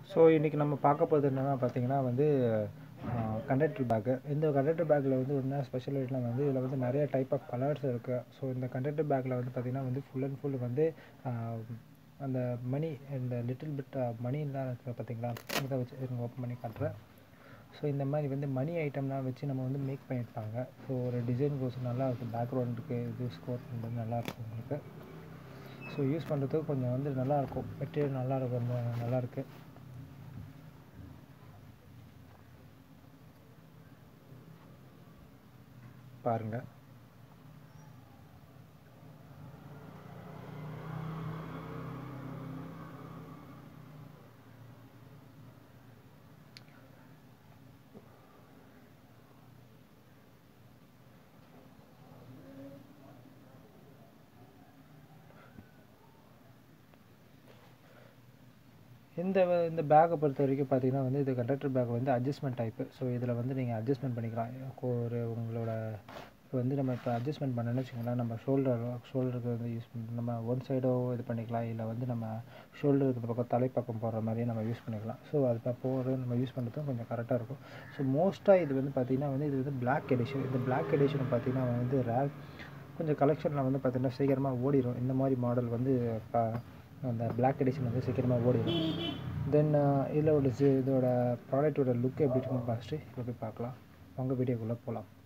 so இன்றைக்கி நம்ம பார்க்க போகிறது என்னென்னா பார்த்தீங்கன்னா வந்து கண்டக்டர் பேக்கு இந்த கண்டக்டர் பேக்கில் வந்து என்ன ஸ்பெஷலிட்டிலாம் வந்து இதில் வந்து நிறைய டைப் ஆஃப் கலர்ஸ் இருக்குது ஸோ இந்த கண்டக்டர் பேக்கில் வந்து பார்த்திங்கன்னா வந்து ஃபுல் அண்ட் ஃபுல் வந்து ஆஹ், அந்த மணி இந்த லிட்டில் பிட் மணிலாம் இருக்குது பார்த்தீங்களா இதை வச்சு இருங்க ஓப்பன் பண்ணி காட்டுறேன் ஸோ இந்த மாதிரி வந்து மணி ஐட்டம்லாம் வச்சு நம்ம வந்து மேக் பண்ணியிருப்பாங்க ஸோ ஒரு டிசைன் கோர்ஸ் நல்லா இருக்கும் பேக்ரவுண்டுக்கு இது ஸ்கோர் பண்ணுறது நல்லா இருக்கும் உங்களுக்கு ஸோ யூஸ் பண்ணுறதுக்கு கொஞ்சம் வந்து நல்லாயிருக்கும் மெட்டீரியல் நல்லா இருக்கும் ரொம்ப நல்லா இருக்கு பாருங்கள் இந்த வ- இந்த பேக்கை பொறுத்த வரைக்கும் பார்த்தீங்கன்னா வந்து இது கண்டக்டர் பேக் வந்து அட்ஜஸ்ட்மெண்ட் டைப்பு ஸோ இதில் வந்து நீங்கள் அட்ஜஸ்ட்மெண்ட் பண்ணிக்கலாம் ஒரு உங்களோட இப்போ வந்து நம்ம இப்போ அட்ஜஸ்ட்மெண்ட் பண்ணணும்னு வச்சுக்கோங்களேன் நம்ம ஷோல்டர் ஷோல்டருக்கு வந்து யூஸ் பண்ணி நம்ம ஒன் சைடோ இது பண்ணிக்கலாம் இல்லை வந்து நம்ம ஷோல்டருக்கு இந்த பக்கம் தலைப்பக்கம் போடுற மாதிரியே நம்ம யூஸ் பண்ணிக்கலாம் ஸோ அது இப்போ போகிறது நம்ம யூஸ் பண்ணுறதும் கொஞ்சம் கரெக்டாக இருக்கும் ஸோ மோஸ்ட்டாக இது வந்து பார்த்திங்கன்னா வந்து இது வந்து பிளாக் எடிஷன் இந்த பிளாக் எடிஷன் பார்த்தீங்கன்னா வந்து ரேர் கொஞ்சம் கலெக்ஷனில் வந்து பார்த்திங்கன்னா சீக்கிரமாக ஓடிடும் இந்த மாதிரி மாடல் வந்து க- அந்த பிளாக் எடிஷன் வந்து சீக்கிரமாக ஓடிடும் தென் இதோட சி- இதோட ப்ராடக்ட்டோட லுக் எப்படி இருக்குன்னு ஃபஸ்ட்டு இதில் போய் பார்க்கலாம் உங்கள் வீடியோக்குள்ளே போகலாம்